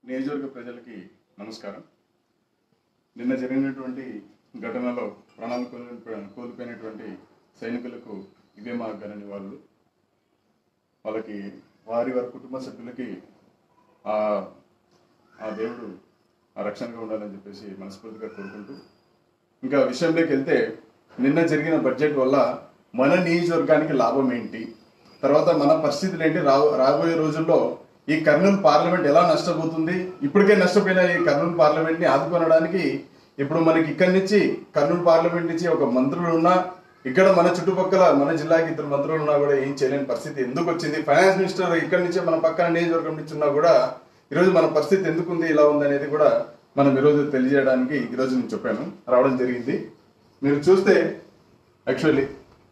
నియోజకవర్గ ప్రజలకి నమస్కారం నిన్న జరిగినటువంటి ఘటనలో ప్రాణాలు కోల్పోయిన కోల్పోయినటువంటి సైనికులకు ఇవే మా ఘన నివాళులు వాళ్ళకి వారి వారి కుటుంబ సభ్యులకి ఆ ఆ దేవుడు ఆ రక్షణగా ఉండాలని చెప్పేసి మనస్ఫూర్తిగా కోరుకుంటూ ఇంకా విషయంలోకి వెళ్తే నిన్న జరిగిన బడ్జెట్ వల్ల మన నియోజకవర్గానికి లాభం ఏంటి తర్వాత మన పరిస్థితులు ఏంటి రా రాబోయే రోజుల్లో ఈ కర్నూలు పార్లమెంట్ ఎలా నష్టపోతుంది ఇప్పటికే నష్టపోయిన ఈ కర్నూలు పార్లమెంట్ ని ఆదుకొనడానికి ఇప్పుడు మనకి ఇక్కడి నుంచి కర్నూలు పార్లమెంట్ నుంచి ఒక మంత్రులు ఉన్నా ఇక్కడ మన చుట్టుపక్కల మన జిల్లాకి ఇద్దరు మంత్రులు ఉన్నా కూడా ఏం చేయలేని పరిస్థితి ఎందుకు వచ్చింది ఫైనాన్స్ మినిస్టర్ ఇక్కడి నుంచే మన పక్కన నియోజకవర్గం నుంచి ఉన్నా కూడా ఈరోజు మన పరిస్థితి ఎందుకు ఉంది ఇలా ఉంది అనేది కూడా మనం ఈరోజు తెలియజేయడానికి ఈరోజు నేను చెప్పాను రావడం జరిగింది మీరు చూస్తే యాక్చువల్లీ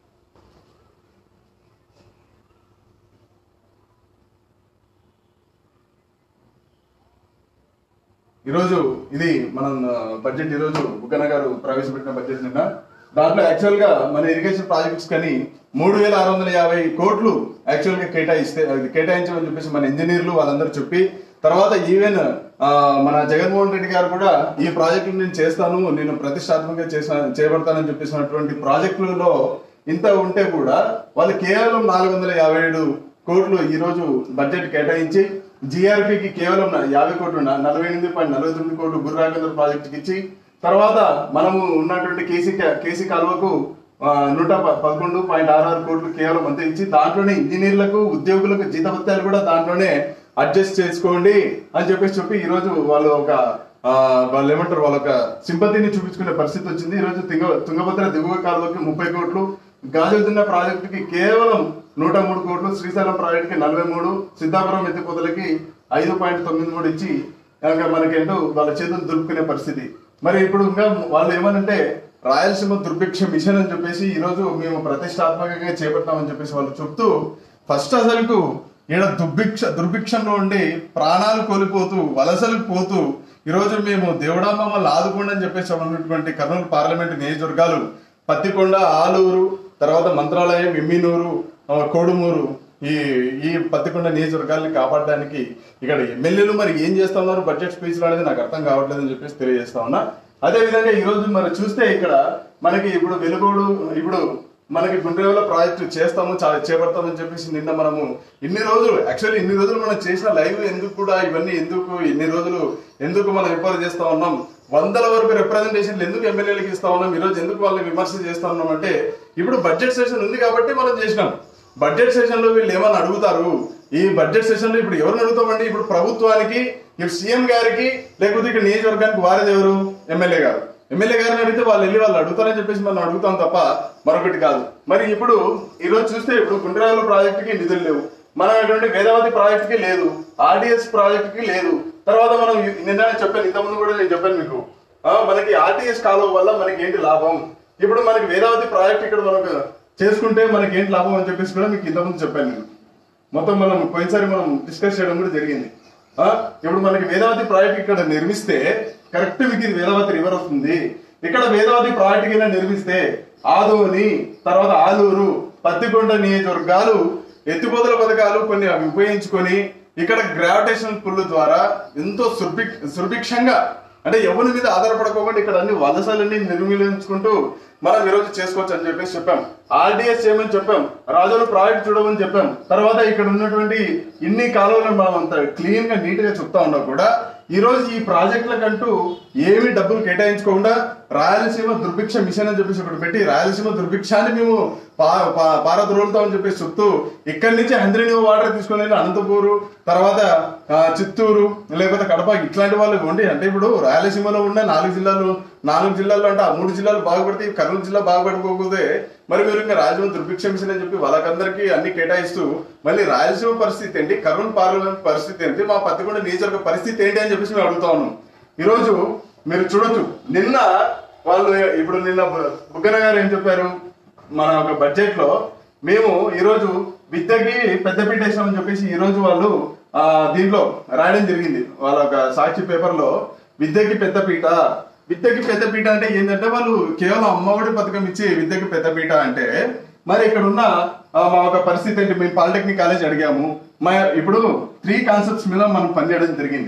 ఈరోజు ఇది మనం ఆ, బడ్జెట్ ఈరోజు బుగ్గన గారు ప్రవేశపెట్టిన బడ్జెట్ నిన్న దాంట్లో యాక్చువల్ గా మన ఇరిగేషన్ ప్రాజెక్ట్స్ కని మూడు వేల ఆరు వందల యాభై కోట్లు యాక్చువల్ గా కేటాయిస్తే అది కేటాయించమని చెప్పేసి మన ఇంజనీర్లు వాళ్ళందరూ చెప్పి తర్వాత ఈవెన్ ఆ, మన జగన్మోహన్ రెడ్డి గారు కూడా ఈ ప్రాజెక్టులు నేను చేస్తాను నేను ప్రతిష్టాత్మకంగా చేసిన చేపడతానని చెప్పేసినటువంటి ప్రాజెక్టులలో ఇంత ఉంటే కూడా వాళ్ళు కేవలం నాలుగు వందల యాభై ఏడు కోట్లు ఈ రోజు బడ్జెట్ కేటాయించి జిఆర్పికి కేవలం న- యాభై కోట్లు న- నలభై ఎనిమిది పాయింట్ నలభై తొమ్మిది కోట్లు గుర్రాకేంద్ర ప్రాజెక్టుకి ఇచ్చి తర్వాత మనము ఉన్నటువంటి కేసీ కా- కేసీ కాలువకు ఆ, నూట ప- పదకొండు పాయింట్ ఆరు ఆరు కోట్లు కేవలం అంతే ఇచ్చి దాంట్లోనే ఇంజనీర్లకు ఉద్యోగులకు జీతభత్యాలు కూడా దాంట్లోనే అడ్జస్ట్ చేసుకోండి అని చెప్పేసి చెప్పి ఈ రోజు వాళ్ళు ఒక ఆ, వాళ్ళు ఏమంటారు వాళ్ళ ఒక సింపతిని చూపించుకునే పరిస్థితి వచ్చింది ఈ రోజు తుంగ తుంగభద్ర దిగువ కాలువకి ముప్పై కోట్లు గాజుదున్న ప్రాజెక్టుకి కేవలం నూట మూడు కోట్లు శ్రీశైలం ప్రాజెక్టుకి నలభై మూడు సిద్ధాపురం ఎత్తిపోతలకి ఐదు పాయింట్ తొమ్మిది మూడు ఇచ్చి ఇంకా మనకేంటో వాళ్ళ చేతులు దులుపుకునే పరిస్థితి మరి ఇప్పుడు ఇంకా వాళ్ళు ఏమనంటే రాయలసీమ దుర్భిక్ష మిషన్ అని చెప్పేసి ఈ రోజు మేము ప్రతిష్టాత్మకంగా చేపడతామని చెప్పేసి వాళ్ళు చెప్తూ ఫస్ట్ అసలుకు ఈడ దుర్భిక్ష దుర్భిక్షంలో ఉండి ప్రాణాలు కోల్పోతూ వలసలకు పోతూ ఈ రోజు మేము దేవుడా మమ్మల్ని ఆదుకోండి అని చెప్పేసి ఉన్నటువంటి కర్నూలు పార్లమెంటు నియోజకవర్గాలు పత్తికొండ ఆలూరు తర్వాత మంత్రాలయం ఎమ్మినూరు ఆ, కోడుమూరు ఈ ఈ పత్తికొండ నియోజకవర్గాల్ని కాపాడడానికి ఇక్కడ ఎమ్మెల్యేలు మరి ఏం చేస్తా ఉన్నారు బడ్జెట్ స్పీచ్లు అనేది నాకు అర్థం కావట్లేదు అని చెప్పేసి తెలియజేస్తా ఉన్నా అదే విధంగా ఈ రోజు మరి చూస్తే ఇక్కడ మనకి ఇప్పుడు వెలుగోడు ఇప్పుడు మనకి గుండ్రేవల ప్రాజెక్టు చేస్తాము చాలా చేపడతామని చెప్పేసి నిన్న మనము ఇన్ని రోజులు యాక్చువల్లీ ఇన్ని రోజులు మనం చేసిన లైవ్ ఎందుకు కూడా ఇవన్నీ ఎందుకు ఇన్ని రోజులు ఎందుకు మనం రిపోర్ట్ చేస్తా ఉన్నాం వందల వరకు రిప్రజెంటేషన్లు ఎందుకు ఎమ్మెల్యేలకు ఇస్తా ఉన్నాం ఈ రోజు ఎందుకు వాళ్ళని విమర్శ చేస్తా ఉన్నాం అంటే ఇప్పుడు బడ్జెట్ సెషన్ ఉంది కాబట్టి మనం చేసినాం బడ్జెట్ సెషన్ లో వీళ్ళు ఏమని అడుగుతారు ఈ బడ్జెట్ సెషన్ లో ఇప్పుడు ఎవరిని అడుగుతామండి ఇప్పుడు ప్రభుత్వానికి ఇప్పుడు సీఎం గారికి లేకపోతే ఇక్కడ నియోజకవర్గానికి వారేది ఎవరు ఎమ్మెల్యే గారు ఎమ్మెల్యే గారిని అడిగితే వాళ్ళు వెళ్ళి వాళ్ళు అడుగుతారని చెప్పేసి మనం అడుగుతాం తప్ప మరొకటి కాదు మరి ఇప్పుడు ఈ రోజు చూస్తే ఇప్పుడు గుండ్రాల ప్రాజెక్టుకి నిధులు లేవు మనం అటువంటి వేదావతి ప్రాజెక్టుకి లేదు ఆర్డిఎస్ ప్రాజెక్టుకి లేదు తర్వాత మనం నిన్న చెప్పాను ఇంతకుముందు కూడా నేను చెప్పాను మీకు ఆ, మనకి ఆర్టీఎస్ కాలువ వల్ల మనకి ఏంటి లాభం ఇప్పుడు మనకి వేదావతి ప్రాజెక్ట్ ఇక్కడ మనకు చేసుకుంటే మనకి ఏంటి లాభం అని చెప్పేసి కూడా మీకు ఇంతకుముందు చెప్పాను నేను మొత్తం మనం పోయినసారి మనం డిస్కస్ చేయడం కూడా జరిగింది ఆ, ఇప్పుడు మనకి వేదావతి ప్రాజెక్ట్ ఇక్కడ నిర్మిస్తే కరెక్ట్ మీకు ఇది వేదావతి రివర్ వస్తుంది ఇక్కడ వేదావతి ప్రాజెక్ట్ కింద నిర్మిస్తే ఆదోని తర్వాత ఆలూరు పత్తికొండ నియోజకవర్గాలు ఎత్తిపోతల పథకాలు కొన్ని అవి ఉపయోగించుకొని ఇక్కడ గ్రావిటేషన్ పుల్ ద్వారా ఎంతో సుర్భి సుర్భిక్షంగా అంటే ఎవరి మీద ఆధారపడకోకుండా ఇక్కడ అన్ని వలసలన్నీ నిర్మూలించుకుంటూ మనం ఈరోజు చేసుకోవచ్చు అని చెప్పేసి చెప్పాం ఆర్డిఎస్ చేయమని చెప్పాం రాజుల ప్రాజెక్ట్ చూడమని చెప్పాం తర్వాత ఇక్కడ ఉన్నటువంటి ఇన్ని కాలువలను మనం అంత క్లీన్ గా నీట్ గా చెప్తా ఉన్నా కూడా ఈ రోజు ఈ ప్రాజెక్టులకంటూ ఏమి డబ్బులు కేటాయించుకోకుండా రాయలసీమ దుర్భిక్ష మిషన్ అని చెప్పేసి ఒకటి పెట్టి రాయలసీమ దుర్భిక్షాన్ని మేము పా- పా- పారద్రోలుతామని చెప్పేసి చెప్తూ ఇక్కడి నుంచి హంద్రిని వాటర్ తీసుకొని వెళ్ళి అనంతపూరు తర్వాత ఆ, చిత్తూరు లేకపోతే కడప ఇట్లాంటి వాళ్ళు ఉండి అంటే ఇప్పుడు రాయలసీమలో ఉన్న నాలుగు జిల్లాలు నాలుగు జిల్లాలు అంటే ఆ మూడు జిల్లాలు బాగుపడితే ఈ కర్నూలు జిల్లా బాగుపడిపోకపోతే మరి మీరు ఇంకా రాజమండ్రి దుర్భిక్ష మిషన్ అని చెప్పి వాళ్ళకందరికీ అన్ని కేటాయిస్తూ మళ్ళీ రాయలసీమ పరిస్థితి ఏంటి కర్నూలు పార్లమెంట్ పరిస్థితి ఏంటి మా పత్తికొండ నియోజకవర్గ పరిస్థితి ఏంటి అని చెప్పేసి మేము అడుగుతా ఉన్నాం ఈరోజు మీరు చూడొచ్చు నిన్న వాళ్ళు ఇప్పుడు నిన్న బు- బుగ్గన గారు ఏం చెప్పారు మన ఒక బడ్జెట్ లో మేము ఈరోజు విద్యకి పెద్దపీట వేసామని చెప్పేసి ఈ రోజు వాళ్ళు ఆ దీంట్లో రాయడం జరిగింది వాళ్ళ ఒక సాక్షి పేపర్ లో విద్యకి పెద్దపీట విద్యకి పెద్దపీట అంటే ఏంటంటే వాళ్ళు కేవలం అమ్మఒడి పథకం ఇచ్చి విద్యకి పెద్దపీట అంటే మరి ఇక్కడ ఉన్న ఆ, మా ఒక పరిస్థితి ఏంటి మేము పాలిటెక్నిక్ కాలేజ్ అడిగాము మా ఇప్పుడు త్రీ కాన్సెప్ట్స్ మీద మనం పనిచేయడం జరిగింది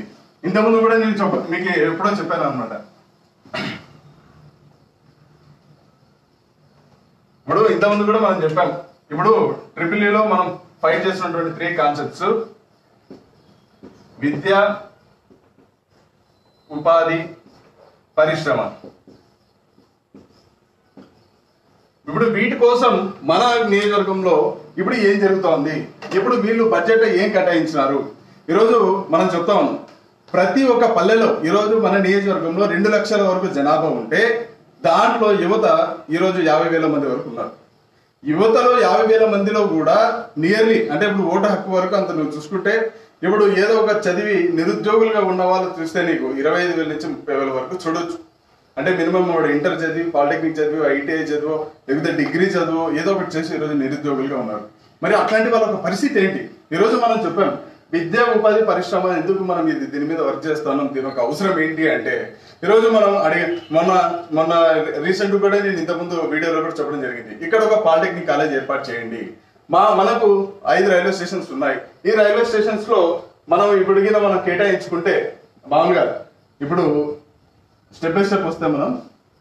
ఇంతకుముందు కూడా నేను చెప్ప మీకు ఎప్పుడో చెప్పాను అనమాట ఇప్పుడు ఇంతకుముందు కూడా మనం చెప్పాం ఇప్పుడు ట్రిపుల్ ఈలో మనం ఫైట్ చేసినటువంటి త్రీ కాన్సెప్ట్స్ విద్య ఉపాధి పరిశ్రమ ఇప్పుడు వీటి కోసం మన నియోజకవర్గంలో ఇప్పుడు ఏం జరుగుతోంది ఇప్పుడు వీళ్ళు బడ్జెట్ ఏం కేటాయించినారు ఈరోజు మనం చెప్తా ఉన్నాం ప్రతి ఒక్క పల్లెలో ఈరోజు మన నియోజకవర్గంలో రెండు లక్షల వరకు జనాభా ఉంటే దాంట్లో యువత ఈరోజు యాభై వేల మంది వరకు ఉన్నారు యువతలో యాభై వేల మందిలో కూడా నియర్లీ అంటే ఇప్పుడు ఓటు హక్కు వరకు అంత నువ్వు చూసుకుంటే ఇప్పుడు ఏదో ఒక చదివి నిరుద్యోగులుగా ఉన్న వాళ్ళు చూస్తే నీకు ఇరవై ఐదు వేల నుంచి ముప్పై వేల వరకు చూడొచ్చు అంటే మినిమం వాడు ఇంటర్ చదివి పాలిటెక్నిక్ చదివి ఐటీఐ చదువు లేకపోతే డిగ్రీ చదువు ఏదో ఒకటి చేసి ఈరోజు నిరుద్యోగులుగా ఉన్నారు మరి అట్లాంటి వాళ్ళ ఒక పరిస్థితి ఏంటి ఈరోజు మనం చెప్పాం విద్యా ఉపాధి పరిశ్రమ ఎందుకు మనం ఇది దీని మీద వర్క్ చేస్తున్నాం దీని ఒక అవసరం ఏంటి అంటే ఈరోజు మనం అడిగి మొన్న మొన్న రీసెంట్ కూడా నేను ఇంతకుముందు వీడియోలో కూడా చెప్పడం జరిగింది ఇక్కడ ఒక పాలిటెక్నిక్ కాలేజ్ ఏర్పాటు చేయండి మా మనకు ఐదు రైల్వే స్టేషన్స్ ఉన్నాయి ఈ రైల్వే స్టేషన్స్ లో మనం ఇప్పుడు గిన మనం కేటాయించుకుంటే మామూలుగా ఇప్పుడు స్టెప్ బై స్టెప్ వస్తే మనం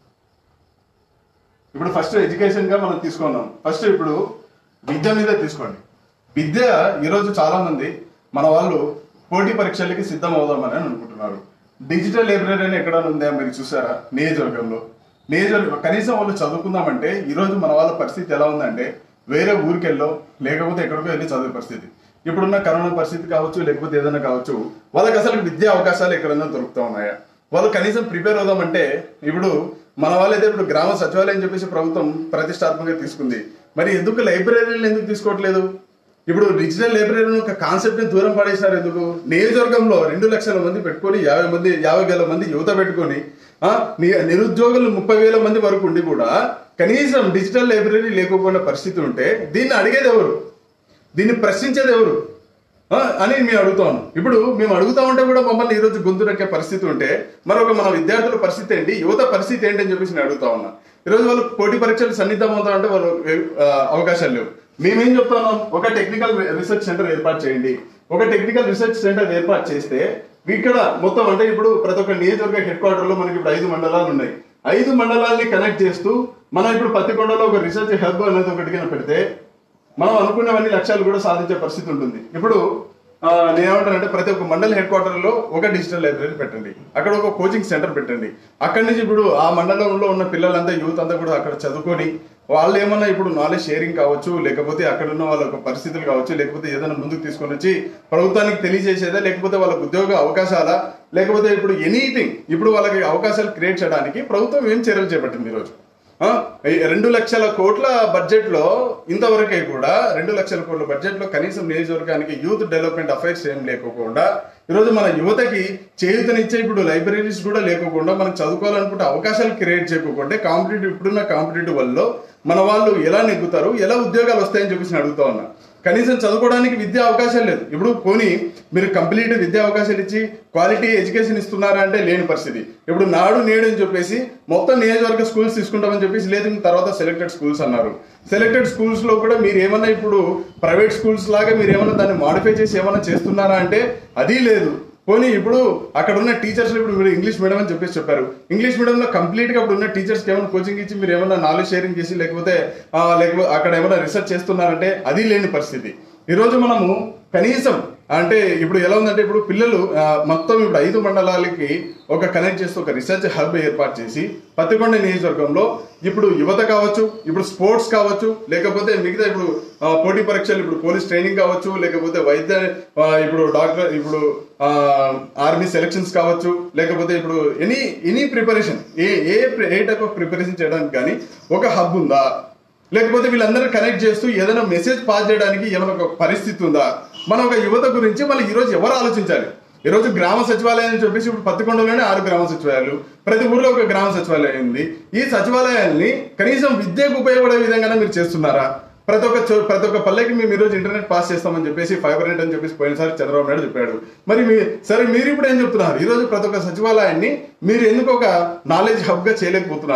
ఇప్పుడు ఫస్ట్ ఎడ్యుకేషన్ గా మనం తీసుకున్నాం ఫస్ట్ ఇప్పుడు విద్య మీద తీసుకోండి విద్య ఈరోజు చాలా మంది మన వాళ్ళు పోటీ పరీక్షలకి సిద్ధం అవుదామని అనుకుంటున్నారు డిజిటల్ లైబ్రరీ అని ఎక్కడ ఉందా మీరు చూసారా నియోజకవర్గంలో నియోజకవర్గం కనీసం వాళ్ళు చదువుకుందామంటే ఈరోజు మన వాళ్ళ పరిస్థితి ఎలా ఉందంటే వేరే ఊరికెళ్ళో లేకపోతే ఎక్కడికో వెళ్ళి చదివే పరిస్థితి ఇప్పుడున్న కరోనా పరిస్థితి కావచ్చు లేకపోతే ఏదైనా కావచ్చు వాళ్ళకి అసలు విద్యా అవకాశాలు ఎక్కడైనా దొరుకుతా ఉన్నాయా వాళ్ళు కనీసం ప్రిపేర్ అవుదామంటే ఇప్పుడు మన వాళ్ళైతే ఇప్పుడు గ్రామ సచివాలయం చెప్పేసి ప్రభుత్వం ప్రతిష్టాత్మకంగా తీసుకుంది మరి ఎందుకు లైబ్రరీలు ఎందుకు తీసుకోవట్లేదు ఇప్పుడు డిజిటల్ లైబ్రరీ ఒక కాన్సెప్ట్ ని దూరం పడేసినారు ఎందుకు నియోజకవర్గంలో రెండు లక్షల మంది పెట్టుకొని యాభై మంది యాభై వేల మంది యువత పెట్టుకొని ఆ, ని- నిరుద్యోగులు ముప్పై వేల మంది వరకు ఉండి కూడా కనీసం డిజిటల్ లైబ్రరీ లేకపోయిన పరిస్థితి ఉంటే దీన్ని అడిగేది ఎవరు దీన్ని ప్రశ్నించేది ఎవరు ఆ, అని మేము అడుగుతాను ఇప్పుడు మేము అడుగుతా ఉంటే కూడా మమ్మల్ని ఈరోజు గొంతు నక్కే పరిస్థితి ఉంటే మరొక మన విద్యార్థుల పరిస్థితి ఏంటి యువత పరిస్థితి ఏంటి అని చెప్పేసి నేను అడుగుతా ఉన్నా ఈరోజు వాళ్ళు పోటీ పరీక్షలు సన్నిహితం అవుతా అంటే వాళ్ళు ఆ, అవకాశాలు లేవు మేమేం చెప్తున్నాం ఒక టెక్నికల్ రీసెర్చ్ సెంటర్ ఏర్పాటు చేయండి ఒక టెక్నికల్ రీసెర్చ్ సెంటర్ ఏర్పాటు చేస్తే ఇక్కడ మొత్తం అంటే ఇప్పుడు ప్రతి ఒక్క నియోజకవర్గ హెడ్ క్వార్టర్ లో మనకి ఇప్పుడు ఐదు మండలాలు ఉన్నాయి ఐదు మండలాల్ని కనెక్ట్ చేస్తూ మనం ఇప్పుడు పత్తికొండలో ఒక రీసెర్చ్ హబ్ అనేది ఒకటి కింద పెడితే మనం అనుకున్నవన్నీ లక్ష్యాలు కూడా సాధించే పరిస్థితి ఉంటుంది ఇప్పుడు ఆ, నేనేమంటానంటే ప్రతి ఒక్క మండల హెడ్ క్వార్టర్ లో ఒక డిజిటల్ లైబ్రరీ పెట్టండి అక్కడ ఒక కోచింగ్ సెంటర్ పెట్టండి అక్కడి నుంచి ఇప్పుడు ఆ మండలంలో ఉన్న పిల్లలంతా యూత్ అంతా కూడా అక్కడ చదువుకొని వాళ్ళు ఏమన్నా ఇప్పుడు నాలెడ్జ్ షేరింగ్ కావచ్చు లేకపోతే అక్కడ ఉన్న వాళ్ళ యొక్క పరిస్థితులు కావచ్చు లేకపోతే ఏదైనా ముందుకు తీసుకొని వచ్చి ప్రభుత్వానికి తెలియజేసేదా లేకపోతే వాళ్ళకి ఉద్యోగ అవకాశాలా లేకపోతే ఇప్పుడు ఎనీథింగ్ ఇప్పుడు వాళ్ళకి అవకాశాలు క్రియేట్ చేయడానికి ప్రభుత్వం ఏం చర్యలు చేపట్టింది ఈరోజు ఆ, ఈ రెండు లక్షల కోట్ల బడ్జెట్ లో ఇంతవరకే కూడా రెండు లక్షల కోట్ల బడ్జెట్ లో కనీసం నియోజకవర్గానికి యూత్ డెవలప్మెంట్ అఫైర్స్ ఏం లేకోకుండా ఈరోజు మన యువతకి చేయూతనిచ్చే ఇప్పుడు లైబ్రరీస్ కూడా లేకోకుండా మనం చదువుకోవాలనుకుంటే అవకాశాలు క్రియేట్ చేయకోకుండా కాంపిటేటివ్ ఇప్పుడున్న కాంపిటేటివ్ వల్ల మన వాళ్ళు ఎలా నెగ్గుతారు ఎలా ఉద్యోగాలు వస్తాయని చెప్పేసి నేను అడుగుతా ఉన్నా కనీసం చదువుకోవడానికి విద్యా అవకాశాలు లేదు ఇప్పుడు పోనీ మీరు కంప్లీట్ విద్యా అవకాశాలు ఇచ్చి క్వాలిటీ ఎడ్యుకేషన్ ఇస్తున్నారా అంటే లేని పరిస్థితి ఇప్పుడు నాడు నేడు అని చెప్పేసి మొత్తం నియోజకవర్గ స్కూల్స్ తీసుకుంటామని చెప్పేసి లేదు ఇంక తర్వాత సెలెక్టెడ్ స్కూల్స్ అన్నారు సెలెక్టెడ్ స్కూల్స్ లో కూడా మీరు ఏమన్నా ఇప్పుడు ప్రైవేట్ స్కూల్స్ లాగా మీరు ఏమన్నా దాన్ని మాడిఫై చేసి ఏమన్నా చేస్తున్నారా అంటే అది లేదు పోనీ ఇప్పుడు అక్కడ ఉన్న టీచర్స్ ఇప్పుడు మీరు ఇంగ్లీష్ మీడియం అని చెప్పేసి చెప్పారు ఇంగ్లీష్ మీడియంలో కంప్లీట్ గా అప్పుడు ఉన్న టీచర్స్ ఏమైనా కోచింగ్ ఇచ్చి మీరు ఏమైనా నాలెడ్జ్ షేరింగ్ చేసి లేకపోతే ఆ, లేకపోతే అక్కడ ఏమైనా రీసెర్చ్ చేస్తున్నారంటే అది లేని పరిస్థితి ఈ రోజు మనము కనీసం అంటే ఇప్పుడు ఎలా ఉందంటే ఇప్పుడు పిల్లలు ఆ, మొత్తం ఇప్పుడు ఐదు మండలాలకి ఒక కనెక్ట్ చేస్తూ ఒక రీసెర్చ్ హబ్ ఏర్పాటు చేసి పత్తికొండ నియోజకవర్గంలో ఇప్పుడు యువత కావచ్చు ఇప్పుడు స్పోర్ట్స్ కావచ్చు లేకపోతే మిగతా ఇప్పుడు ఆ, పోటీ పరీక్షలు ఇప్పుడు పోలీస్ ట్రైనింగ్ కావచ్చు లేకపోతే వైద్య ఆ, ఇప్పుడు డాక్టర్ ఇప్పుడు ఆర్మీ సెలక్షన్స్ కావచ్చు లేకపోతే ఇప్పుడు any any preparation a a a type of preparation చేయడానికి కానీ ఒక హబ్ ఉందా లేకపోతే వీళ్ళందరూ కనెక్ట్ చేస్తూ ఏదైనా మెసేజ్ పాస్ చేయడానికి ఏమైనా ఒక పరిస్థితి ఉందా మన ఒక యువత గురించి మళ్ళీ ఈరోజు ఎవరు ఆలోచించాలి ఈ రోజు గ్రామ సచివాలయం అని చెప్పేసి ఇప్పుడు పత్తికొండలోనే ఆరు గ్రామ సచివాలయాలు ప్రతి ఊర్లో ఒక గ్రామ సచివాలయం ఉంది ఈ సచివాలయాల్ని కనీసం విద్యకు ఉపయోగపడే విధంగానే మీరు చేస్తున్నారా ప్రతి ఒక్క చో- ప్రతి ఒక్క పల్లెకి మేము ఈరోజు ఇంటర్నెట్ పాస్ చేస్తామని చెప్పేసి ఫైబర్ నెట్ అని చెప్పేసి పోయినసారి చంద్రబాబు నాయుడు చెప్పాడు మరి మీ సరే మీరు ఇప్పుడు ఏం చెప్తున్నారు ఈ రోజు ప్రతి ఒక్క సచివాలయాన్ని మీరు ఎందుకు ఒక నాలెడ్జ్ హబ్ గా చేయలేకపోతున్నారు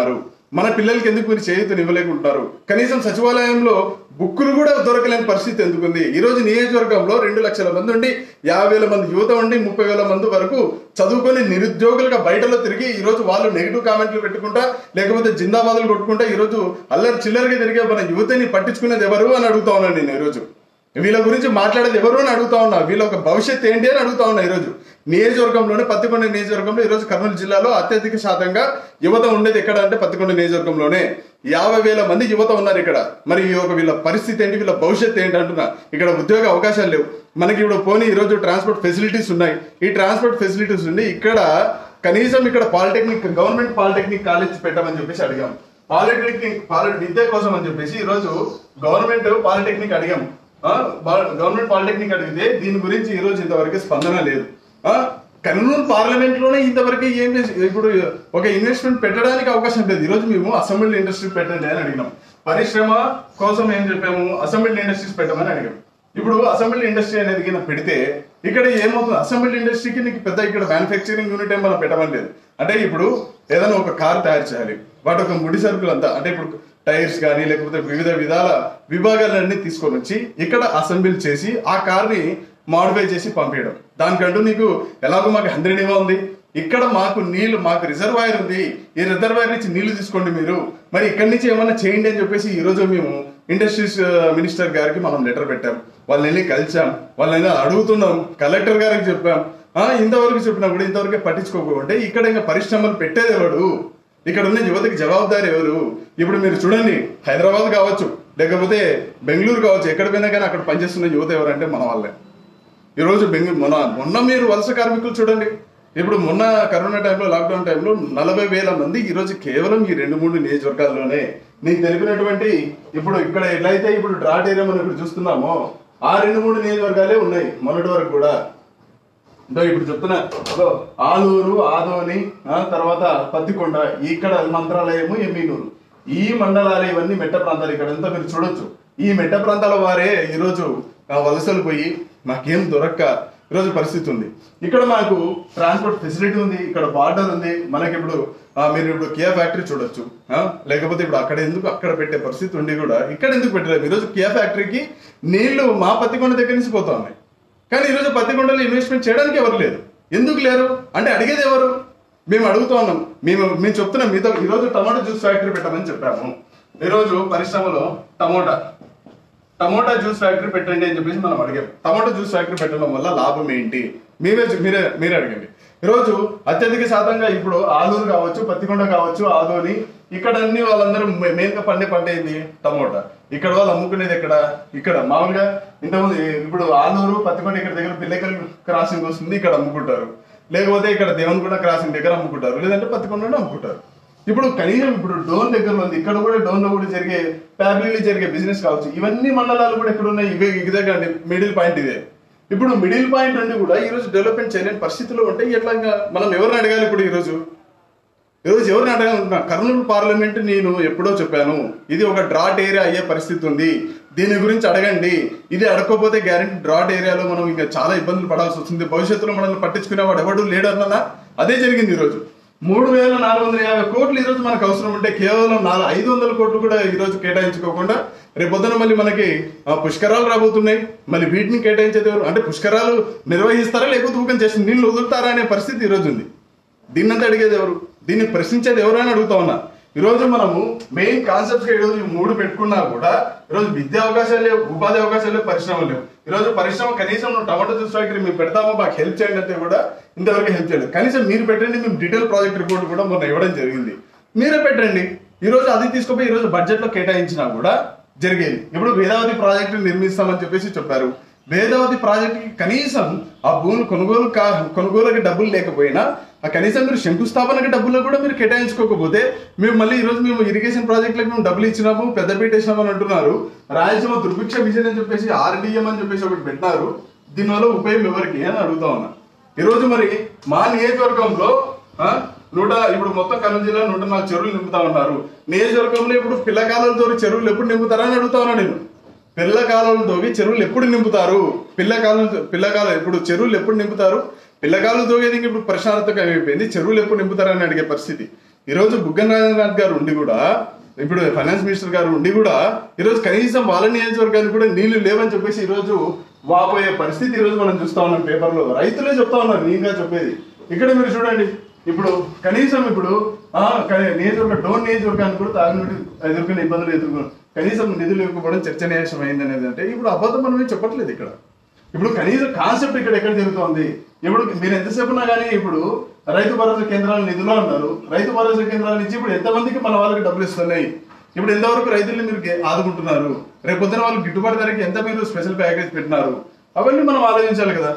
మన పిల్లలకి ఎందుకు మీరు చేయూతను ఇవ్వలేకుంటున్నారు కనీసం సచివాలయంలో బుక్కులు కూడా దొరకలేని పరిస్థితి ఎందుకుంది ఈ రోజు నియోజకవర్గంలో రెండు లక్షల మంది ఉండి యాభై వేల మంది యువత ఉండి ముప్పై వేల మంది వరకు చదువుకొని నిరుద్యోగులుగా బయటలో తిరిగి ఈ రోజు వాళ్ళు నెగిటివ్ కామెంట్లు పెట్టుకుంటా లేకపోతే జిందాబాదులు కొట్టుకుంటా ఈ రోజు అల్లరి చిల్లరగా తిరిగే మన యువతని పట్టించుకునేది ఎవరు అని అడుగుతా ఉన్నాను నేను ఈరోజు వీళ్ళ గురించి మాట్లాడేది ఎవరు అని అడుగుతా ఉన్నా వీళ్ళ ఒక భవిష్యత్ ఏంటి అని అడుగుతా ఉన్నా ఈరోజు నియోజకవర్గంలోనే పత్తికొండ నియోజకవర్గంలో ఈరోజు కర్నూలు జిల్లాలో అత్యధిక శాతంగా యువత ఉండేది ఎక్కడ అంటే పత్తికొండ నియోజకవర్గంలోనే యాభై వేల మంది యువత ఉన్నారు ఇక్కడ మరి ఈ ఒక వీళ్ళ పరిస్థితి ఏంటి వీళ్ళ భవిష్యత్ ఏంటి అంటున్నా ఇక్కడ ఉద్యోగ అవకాశాలు లేవు మనకి ఇప్పుడు పోనీ ఈరోజు ట్రాన్స్పోర్ట్ ఫెసిలిటీస్ ఉన్నాయి ఈ ట్రాన్స్పోర్ట్ ఫెసిలిటీస్ ఉండి ఇక్కడ కనీసం ఇక్కడ పాలిటెక్నిక్ గవర్నమెంట్ పాలిటెక్నిక్ కాలేజ్ పెట్టమని చెప్పేసి అడిగాం పాలిటెక్నిక్ పాలి విద్య కోసం అని చెప్పేసి ఈరోజు గవర్నమెంట్ పాలిటెక్నిక్ అడిగాం ఆ, బా- గవర్నమెంట్ పాలిటెక్నిక్ అడిగితే దీని గురించి ఈ రోజు ఇంతవరకు స్పందన లేదు ఆ, కర్నూలు పార్లమెంట్ లోనే ఇంతవరకు ఏం చేసి ఇప్పుడు ఒక ఇన్వెస్ట్మెంట్ పెట్టడానికి అవకాశం లేదు ఈ రోజు మేము అసెంబ్లీ ఇండస్ట్రీ పెట్టండి అని అడిగినాం పరిశ్రమ కోసం ఏం చెప్పాము అసెంబ్లీ ఇండస్ట్రీస్ పెట్టమని అడిగాం ఇప్పుడు అసెంబ్లీ ఇండస్ట్రీ అనేది కింద పెడితే ఇక్కడ ఏమవుతుంది అసెంబ్లీ ఇండస్ట్రీకి నీకు పెద్ద ఇక్కడ మ్యానుఫ్యాక్చరింగ్ యూనిట్ ఏం మనం పెట్టమని లేదు అంటే ఇప్పుడు ఏదైనా ఒక కార్ తయారు చేయాలి వాటి ఒక ముడి సరుకులు అంతా అంటే ఇప్పుడు టైర్స్ కానీ లేకపోతే వివిధ విధాల విభాగాలన్నీ తీసుకొని వచ్చి ఇక్కడ అసెంబ్లీ చేసి ఆ కార్ని మాడిఫై చేసి పంపించడం దానికంటూ నీకు ఎలాగో మాకు హండ్రెడ్ ఇవా ఉంది ఇక్కడ మాకు నీళ్లు మాకు రిజర్వాయర్ ఉంది ఈ రిజర్వాయర్ నుంచి నీళ్లు తీసుకోండి మీరు మరి ఇక్కడి నుంచి ఏమన్నా చేయండి అని చెప్పేసి ఈ రోజు మేము ఇండస్ట్రీస్ మినిస్టర్ గారికి మనం లెటర్ పెట్టాం వాళ్ళని వెళ్ళి కలిసాం వాళ్ళని అడుగుతున్నాం కలెక్టర్ గారికి చెప్పాం ఆ, ఇంతవరకు చెప్పినా కూడా ఇంతవరకు పట్టించుకోకుంటే ఇక్కడ ఇంకా పరిశ్రమలు పెట్టేది ఎవడు ఇక్కడ ఉన్న యువతకి జవాబుదారి ఎవరు ఇప్పుడు మీరు చూడండి హైదరాబాద్ కావచ్చు లేకపోతే బెంగళూరు కావచ్చు ఎక్కడ పోయినా కానీ అక్కడ పనిచేస్తున్న యువత ఎవరంటే మన వాళ్ళే ఈ రోజు బెంగళూరు మొన్న మొన్న మీరు వలస కార్మికులు చూడండి ఇప్పుడు మొన్న కరోనా టైంలో లాక్డౌన్ టైంలో నలభై వేల మంది ఈ రోజు కేవలం ఈ రెండు మూడు నియోజకవర్గాల్లోనే నీకు తెలిపినటువంటి ఇప్పుడు ఇక్కడ ఎలా అయితే ఇప్పుడు డ్రాట్ ఏరియా మనం ఇప్పుడు చూస్తున్నామో ఆ రెండు మూడు నియోజకవర్గాలే ఉన్నాయి మొన్నటి వరకు కూడా ఇదో ఇప్పుడు చెప్తున్నా ఇదో ఆలూరు ఆదోని ఆ, తర్వాత పత్తికొండ ఇక్కడ మంత్రాలయము ఎమ్మినూరు ఈ మండలాలు ఇవన్నీ మెట్ట ప్రాంతాలు ఇక్కడ అంతా మీరు చూడొచ్చు ఈ మెట్ట ప్రాంతాల వారే ఈరోజు ఆ, వలసలు పోయి మాకేం దొరక్క ఈరోజు పరిస్థితి ఉంది ఇక్కడ మాకు ట్రాన్స్పోర్ట్ ఫెసిలిటీ ఉంది ఇక్కడ బార్డర్ ఉంది మనకి ఇప్పుడు ఆ, మీరు ఇప్పుడు కియా ఫ్యాక్టరీ చూడొచ్చు ఆ, లేకపోతే ఇప్పుడు అక్కడ ఎందుకు అక్కడ పెట్టే పరిస్థితి ఉండి కూడా ఇక్కడ ఎందుకు పెట్టలేదు ఈరోజు కియా ఫ్యాక్టరీకి నీళ్లు మా పత్తికొండ దగ్గర నుంచి పోతా ఉన్నాయి కానీ ఈరోజు పత్తికొండలో ఇన్వెస్ట్మెంట్ చేయడానికి ఎవరు లేరు ఎందుకు లేరు అంటే అడిగేది ఎవరు మేము అడుగుతా ఉన్నాం మేము మేము చెప్తున్నాం మీతో ఈరోజు టమాటో జ్యూస్ ఫ్యాక్టరీ పెట్టమని చెప్పాము ఈరోజు పరిశ్రమలో టమోటా టమోటా జ్యూస్ ఫ్యాక్టరీ పెట్టండి అని చెప్పేసి మనం అడిగాం టమోటా జ్యూస్ ఫ్యాక్టరీ పెట్టడం వల్ల లాభం ఏంటి మీరే చె- మీరే మీరే అడగండి ఈరోజు అత్యధిక శాతంగా ఇప్పుడు ఆలూరు కావచ్చు పత్తికొండ కావచ్చు ఆదోని ఇక్కడ అన్ని వాళ్ళందరూ మె- మెయిన్ గా పండే పంట ఏంది టమోటా ఇక్కడ వాళ్ళు అమ్ముకునేది ఎక్కడ ఇక్కడ మామూలుగా ఇంతకుముందు ఇప్పుడు ఆలూరు పత్తికొండ ఇక్కడ దగ్గర పిల్లకల్ క్రాసింగ్ వస్తుంది ఇక్కడ అమ్ముకుంటారు లేకపోతే ఇక్కడ దేవునిగూడ క్రాసింగ్ దగ్గర అమ్ముకుంటారు లేదంటే పత్తికొండ అమ్ముకుంటారు ఇప్పుడు కనీసం ఇప్పుడు డోన్ దగ్గరలో ఉంది ఇక్కడ కూడా డోన్ లో కూడా జరిగే ఫ్యామిలీలో జరిగే బిజినెస్ కావచ్చు ఇవన్నీ మండలాలు కూడా ఎక్కడ ఉన్నాయి ఇవే ఇదే కండి మిడిల్ పాయింట్ ఇదే ఇప్పుడు మిడిల్ పాయింట్ ఉండి కూడా ఈ రోజు డెవలప్మెంట్ చేయలేని పరిస్థితిలో ఉంటే ఎట్లా ఇంకా మనం ఎవరిని అడగాలి ఇప్పుడు ఈ రోజు ఈరోజు ఎవరిని అడగాలనుకున్నా కర్నూలు పార్లమెంట్ నేను ఎప్పుడో చెప్పాను ఇది ఒక డ్రాట్ ఏరియా అయ్యే పరిస్థితి ఉంది దీని గురించి అడగండి ఇది అడగకపోతే గ్యారెంటీ డ్రాట్ ఏరియాలో మనం ఇంకా చాలా ఇబ్బందులు పడాల్సి వస్తుంది భవిష్యత్తులో మనల్ని పట్టించుకునేవాడు ఎవడు లేడు అన్నదా అదే జరిగింది ఈరోజు మూడు వేల నాలుగు వందల యాభై కోట్లు ఈరోజు మనకు అవసరం ఉంటే కేవలం నాలుగు ఐదు వందల కోట్లు కూడా ఈరోజు కేటాయించుకోకుండా రేపొద్దున మళ్ళీ మనకి ఆ, పుష్కరాలు రాబోతున్నాయి మళ్ళీ వీటిని కేటాయించేది ఎవరు అంటే పుష్కరాలు నిర్వహిస్తారా లేకపోతే ఊకం చేసి నీళ్ళు వదులుతారా అనే పరిస్థితి ఈరోజు ఉంది దీన్నంతా అడిగేది ఎవరు దీన్ని ప్రశ్నించేది ఎవరు అని అడుగుతా ఉన్నా ఈరోజు మనము మెయిన్ కాన్సెప్ట్స్ ఈరోజు ఈ మూడు పెట్టుకున్నా కూడా ఈరోజు విద్యా అవకాశాలు లేవు ఉపాధి అవకాశాలు లేవు పరిశ్రమలు లేవు ఈరోజు పరిశ్రమ కనీసం నువ్వు టమాటో జ్యూస్ ఫ్యాక్టరీ మేము పెడతామో మాకు హెల్ప్ చేయండి అంటే కూడా ఇంతవరకు హెల్ప్ చేయలేదు కనీసం మీరు పెట్టండి మేము డీటెయిల్ ప్రాజెక్ట్ రిపోర్ట్ కూడా మొన్న ఇవ్వడం జరిగింది మీరే పెట్టండి ఈ రోజు అది తీసుకుపోయి ఈ రోజు బడ్జెట్ లో కేటాయించినా కూడా జరిగేది ఇప్పుడు వేదావతి ప్రాజెక్టు నిర్మిస్తామని చెప్పేసి చెప్పారు వేదావతి ప్రాజెక్టుకి కనీసం ఆ భూములు కొనుగోలు కా కొనుగోలుకి డబ్బులు లేకపోయినా ఆ కనీసం మీరు శంకుస్థాపనకి డబ్బులు కూడా మీరు కేటాయించుకోకపోతే మేము మళ్ళీ ఈ రోజు మేము ఇరిగేషన్ ప్రాజెక్టులకు మేము డబ్బులు ఇచ్చినాము పెద్దపీట వేసినాము అని అంటున్నారు రాయలసీమ దుర్భిక్ష విజన్ అని చెప్పేసి ఆర్డీఎం అని చెప్పేసి ఒకటి పెట్టినారు దీనివల్ల ఉపయోగం ఎవరికి అని అడుగుతా ఉన్నా ఈ రోజు మరి మా నియోజకవర్గంలో ఆ, నూట ఇప్పుడు మొత్తం కర్నూలు జిల్లా నూట నాలుగు చెరువులు నింపుతా ఉన్నారు నియోజకవర్గంలో ఇప్పుడు పిల్లకాలంతో చెరువులు ఎప్పుడు నింపుతారని అడుగుతా ఉన్నా నేను పిల్ల కాలువలు తోవి చెరువులు ఎప్పుడు నింపుతారు పిల్ల కాలువలు పిల్లకాలం ఇప్పుడు చెరువులు ఎప్పుడు నింపుతారు పిల్లకాలు తోగేది ఇంక ఇప్పుడు ప్రశాంతత అయిపోయింది చెరువులు ఎప్పుడు నింపుతారని అడిగే పరిస్థితి ఈరోజు బుగ్గన రాజేంద్రనాథ్ గారు ఉండి కూడా ఇప్పుడు ఫైనాన్స్ మినిస్టర్ గారు ఉండి కూడా ఈరోజు కనీసం వాళ్ళ నియోజకవర్గానికి కూడా నీళ్లు లేవని చెప్పేసి ఈరోజు వాపోయే పరిస్థితి ఈరోజు మనం చూస్తా ఉన్నాం పేపర్లో రైతులే చెప్తా ఉన్నారు నేనుగా చెప్పేది ఇక్కడ మీరు చూడండి ఇప్పుడు కనీసం ఇప్పుడు ఆ, క- నియోజకవర్గ డోన్ నియోజకవర్గానికి కూడా తాగునీటి ఎదుర్కొనే ఇబ్బందులు ఎదుర్కొన్నారు కనీసం నిధులు ఇవ్వకపోవడం చర్చనీయాంశం అయింది అనేది అంటే ఇప్పుడు అబద్ధం మనం ఏం చెప్పట్లేదు ఇక్కడ ఇప్పుడు కనీసం కాన్సెప్ట్ ఇక్కడ ఎక్కడ జరుగుతోంది ఇప్పుడు మీరు ఎంతసేపు ఉన్నా కానీ ఇప్పుడు రైతు భరోసా కేంద్రాల నిధులు అన్నారు రైతు భరోసా కేంద్రాల నుంచి ఇప్పుడు ఎంతమందికి మన వాళ్ళకి డబ్బులు ఇస్తున్నాయి ఇప్పుడు ఎంతవరకు రైతుల్ని మీరు గే- ఆదుకుంటున్నారు రేపు పొద్దున వాళ్ళకి గిట్టుబాటు ధరకి ఎంత మీరు స్పెషల్ ప్యాకేజ్ పెట్టినారు అవన్నీ మనం ఆలోచించాలి కదా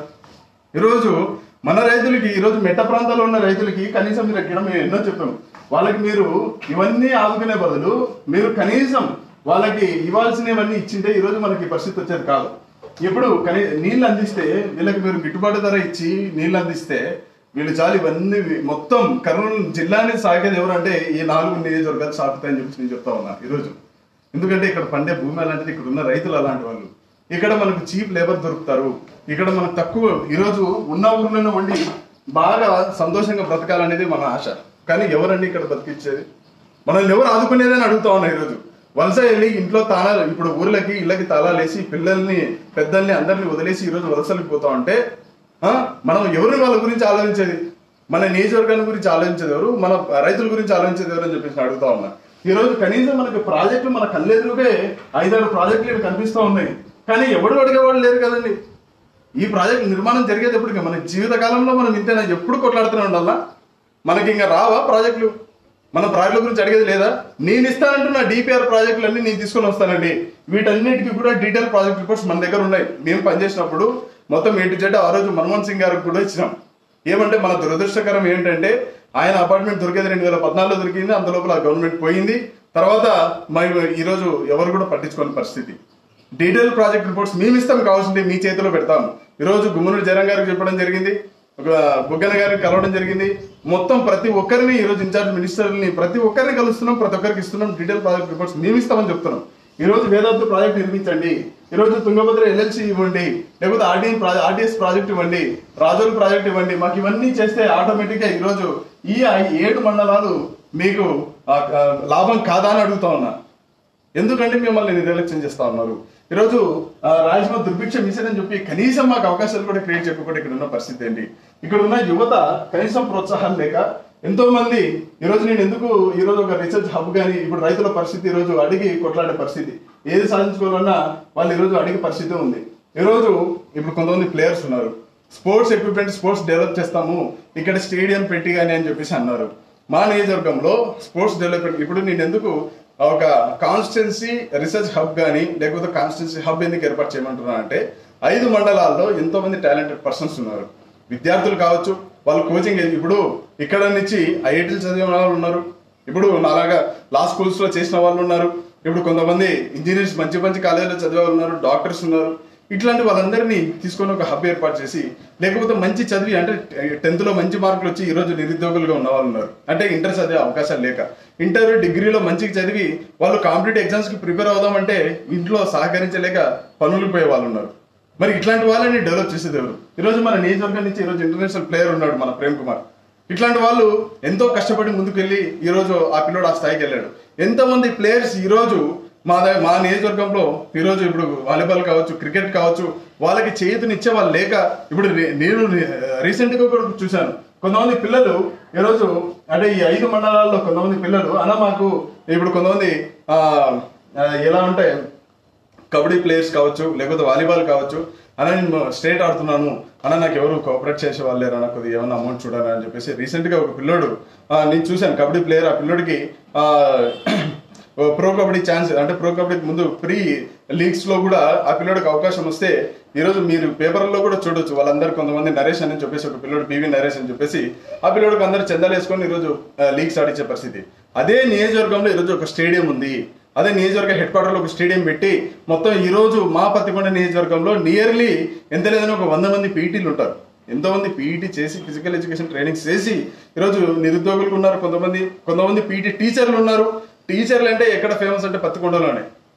ఈరోజు మన రైతులకి ఈరోజు మెట్ట ప్రాంతాల్లో ఉన్న రైతులకి కనీసం మీరు ఇక్కడ మేము ఎన్నో చెప్పాము వాళ్ళకి మీరు ఇవన్నీ ఆదుకునే బదులు మీరు కనీసం వాళ్ళకి ఇవ్వాల్సినవన్నీ ఇచ్చింటే ఈరోజు మనకి ఈ పరిస్థితి వచ్చేది కాదు ఇప్పుడు కనీ నీళ్ళు అందిస్తే వీళ్ళకి మీరు గిట్టుబాటు ధర ఇచ్చి నీళ్ళు అందిస్తే వీళ్ళు చాలు ఇవన్నీ వి- మొత్తం కర్నూలు జిల్లాని సాగేది ఎవరంటే ఈ నాలుగు నియోజకవర్గాలు సాగుతాయని చెప్పి నేను చెప్తా ఉన్నా ఈరోజు ఎందుకంటే ఇక్కడ పండే భూమి అలాంటిది ఇక్కడ ఉన్న రైతులు అలాంటి వాళ్ళు ఇక్కడ మనకు చీప్ లేబర్ దొరుకుతారు ఇక్కడ మనకు తక్కువ ఈరోజు ఉన్న ఊర్లోనే ఉండి బాగా సంతోషంగా బ్రతకాలనేది మన ఆశ కానీ ఎవరండి ఇక్కడ బతికించేది మనల్ని ఎవరు ఆదుకునేదని అడుగుతా ఉన్నా ఈరోజు వలస వెళ్ళి ఇంట్లో తాళాలు ఇప్పుడు ఊర్లకి ఇళ్ళకి తాళాలు వేసి పిల్లల్ని పెద్దల్ని అందరిని వదిలేసి ఈరోజు వలసలకు పోతా ఉంటే ఆ, మనం ఎవరిని వాళ్ళ గురించి ఆలోచించేది మన నియోజకవర్గాల గురించి ఆలోచించేది ఎవరు మన రైతుల గురించి ఆలోచించేది ఎవరు అని చెప్పేసి అడుగుతా ఉన్నా ఈ రోజు కనీసం మనకి ప్రాజెక్టులు మన కళ్ళెదురుగే ఐదారు ప్రాజెక్టులు ఇక్కడ కనిపిస్తూ ఉన్నాయి కానీ ఎవడు అడిగేవాళ్ళు లేరు కదండి ఈ ప్రాజెక్ట్ నిర్మాణం జరిగేది ఎప్పటికీ మన జీవిత కాలంలో మనం ఇంతేనా ఎప్పుడు కొట్లాడుతూనే ఉండాలా మనకి ఇంకా రావా ప్రాజెక్టులు మన ప్రాజెక్టుల గురించి అడిగేది లేదా నేను ఇస్తానంటున్న డిపిఆర్ ప్రాజెక్టులు అన్ని నేను తీసుకొని వస్తానండి వీటన్నిటికీ కూడా డీటెయిల్ ప్రాజెక్ట్ రిపోర్ట్స్ మన దగ్గర ఉన్నాయి మేము పనిచేసినప్పుడు మొత్తం ఏ టు జెడ్ ఆ రోజు మన్మోహన్ సింగ్ గారికి కూడా ఇచ్చినాం ఏమంటే మన దురదృష్టకరం ఏంటంటే ఆయన అపార్ట్మెంట్ దొరికేది రెండు వేల పద్నాలుగులో దొరికింది అంత లోపల గవర్నమెంట్ పోయింది తర్వాత మరి ఈ రోజు ఎవరు కూడా పట్టించుకోని పరిస్థితి డీటెయిల్ ప్రాజెక్ట్ రిపోర్ట్స్ మేము ఇస్తాం కావాల్సింది మీ చేతిలో పెడతాం ఈరోజు గుమ్మనూరు జరం గారికి చెప్పడం జరిగింది ఒక బుగ్గన గారికి కలవడం జరిగింది మొత్తం ప్రతి ఒక్కరిని ఈరోజు ఇన్ఛార్జ్ మినిస్టర్ని ప్రతి ఒక్కరిని కలుస్తున్నాం ప్రతి ఒక్కరికి ఇస్తున్నాం డీటెయిల్ ప్రాజెక్ట్ రిపోర్ట్స్ మేము ఇస్తామని చెప్తున్నాం ఈ రోజు వేదాంత ప్రాజెక్ట్ నిర్మించండి ఈ రోజు తుంగభద్ర ఎల్ఎల్సి ఇవ్వండి లేకపోతే ఆర్డిఎన్ ఆర్డిఎస్ ప్రాజెక్ట్ ఇవ్వండి రాజోలు ప్రాజెక్ట్ ఇవ్వండి మాకు ఇవన్నీ చేస్తే ఆటోమేటిక్ గా ఈ రోజు ఈ ఐ- ఏడు మండలాలు మీకు ఆ, ఆ, లాభం కాదా అని అడుగుతా ఉన్నా ఎందుకంటే మిమ్మల్ని నిర్లక్ష్యం చేస్తా ఉన్నారు ఈరోజు ఆ, రాజమ దుర్భిక్ష మిషన్ అని చెప్పి కనీసం మాకు అవకాశాలు కూడా క్రియేట్ చేయకుండా ఇక్కడ ఉన్న పరిస్థితి ఏంటి ఇక్కడ ఉన్న యువత కనీసం ప్రోత్సాహం లేక ఎంతో మంది ఈరోజు నేను ఎందుకు ఈ రోజు ఒక రీసెర్చ్ హబ్ కానీ ఇప్పుడు రైతుల పరిస్థితి ఈ రోజు అడిగి కొట్లాడే పరిస్థితి ఏది సాధించుకోవాలన్నా వాళ్ళు ఈ రోజు అడిగే పరిస్థితి ఉంది ఈ రోజు ఇప్పుడు కొంతమంది ప్లేయర్స్ ఉన్నారు స్పోర్ట్స్ ఎక్విప్మెంట్ స్పోర్ట్స్ డెవలప్ చేస్తాము ఇక్కడ స్టేడియం పెట్టి కానీ అని చెప్పేసి అన్నారు మా నియోజకవర్గంలో స్పోర్ట్స్ డెవలప్మెంట్ ఇప్పుడు నేను ఎందుకు ఒక కాన్స్టిట్యున్సీ రీసెర్చ్ హబ్ కానీ లేకపోతే కాన్స్టిట్యున్సీ హబ్ ఎందుకు ఏర్పాటు చేయమంటున్నా అంటే ఐదు మండలాల్లో ఎంతో మంది టాలెంటెడ్ పర్సన్స్ ఉన్నారు విద్యార్థులు కావచ్చు వాళ్ళు కోచింగ్ ఇప్పుడు ఇక్కడ నుంచి ఐఐటీలు చదివిన వాళ్ళు ఉన్నారు ఇప్పుడు నాలాగా లా స్కూల్స్ లో చేసిన వాళ్ళు ఉన్నారు ఇప్పుడు కొంతమంది ఇంజనీర్స్ మంచి మంచి కాలేజీలో చదివే వాళ్ళు ఉన్నారు డాక్టర్స్ ఉన్నారు ఇట్లాంటి వాళ్ళందరినీ తీసుకొని ఒక హబ్ ఏర్పాటు చేసి లేకపోతే మంచి చదివి అంటే టెన్త్ లో మంచి మార్కులు వచ్చి ఈ రోజు నిరుద్యోగులుగా ఉన్న వాళ్ళు ఉన్నారు అంటే ఇంటర్ చదివే అవకాశాలు లేక ఇంటర్ డిగ్రీలో మంచిగా చదివి వాళ్ళు కాంపిటేటివ్ ఎగ్జామ్స్ కి ప్రిపేర్ అవుదామంటే ఇంట్లో సహకరించలేక పనులకు పోయే వాళ్ళు ఉన్నారు మరి ఇట్లాంటి వాళ్ళని డెవలప్ చేసేది ఎవరు ఈరోజు మన నియోజకవర్గం నుంచి ఈరోజు ఇంటర్నేషనల్ ప్లేయర్ ఉన్నాడు మన ప్రేమ్ కుమార్ ఇట్లాంటి వాళ్ళు ఎంతో కష్టపడి ముందుకెళ్ళి ఈ రోజు ఆ పిల్లోడు ఆ స్థాయికి వెళ్ళాడు ఎంతమంది ప్లేయర్స్ ఈ రోజు మా ద- మా నియోజకవర్గంలో ఈ రోజు ఇప్పుడు వాలీబాల్ కావచ్చు క్రికెట్ కావచ్చు వాళ్ళకి చేతినిచ్చే వాళ్ళు లేక ఇప్పుడు నే- నేను రీసెంట్ గా కూడా చూశాను కొంతమంది పిల్లలు ఈ రోజు అంటే ఈ ఐదు మండలాల్లో కొంతమంది పిల్లలు అన్న మాకు ఇప్పుడు కొంతమంది ఆ ఆ, ఎలా అంటే కబడ్డీ ప్లేయర్స్ కావచ్చు లేకపోతే వాలీబాల్ కావచ్చు అలా నేను స్టేట్ ఆడుతున్నాను అన్న నాకు ఎవరు కోఆపరేట్ చేసే వాళ్ళు లేరు నాకు కొద్దిగా ఏమైనా అమౌంట్ చూడాలి అని చెప్పేసి రీసెంట్ గా ఒక పిల్లోడు ఆ, నేను చూశాను కబడ్డీ ప్లేయర్ ఆ పిల్లోడికి ఆ, ఓ ప్రో కబడ్డీ ఛాన్స్ అంటే ప్రో కబడ్డీకి ముందు ప్రీ లీగ్స్ లో కూడా ఆ పిల్లోడికి అవకాశం వస్తే ఈ రోజు మీరు పేపర్లో కూడా చూడొచ్చు వాళ్ళందరూ కొంతమంది నరేష్ అని చెప్పేసి ఒక పిల్లోడు పివి నరేష్ అని చెప్పేసి ఆ పిల్లోడికి అందరూ చందాలు వేసుకొని ఈరోజు లీగ్స్ ఆడించే పరిస్థితి అదే నియోజకవర్గంలో ఈరోజు ఒక స్టేడియం ఉంది అదే నియోజకవర్గ హెడ్ క్వార్టర్ లో ఒక స్టేడియం పెట్టి మొత్తం ఈ రోజు మా పత్తికొండ నియోజకవర్గంలో నియర్లీ ఎంత లేదని ఒక వంద మంది పీఈటీలు ఉంటారు ఎంతో మంది పీఈటీ చేసి ఫిజికల్ ఎడ్యుకేషన్ ట్రైనింగ్ చేసి ఈరోజు నిరుద్యోగులు ఉన్నారు కొంతమంది కొంతమంది పీఈటీ టీచర్లు ఉన్నారు టీచర్లు అంటే ఎక్కడ ఫేమస్ అంటే పత్తికొండలోనే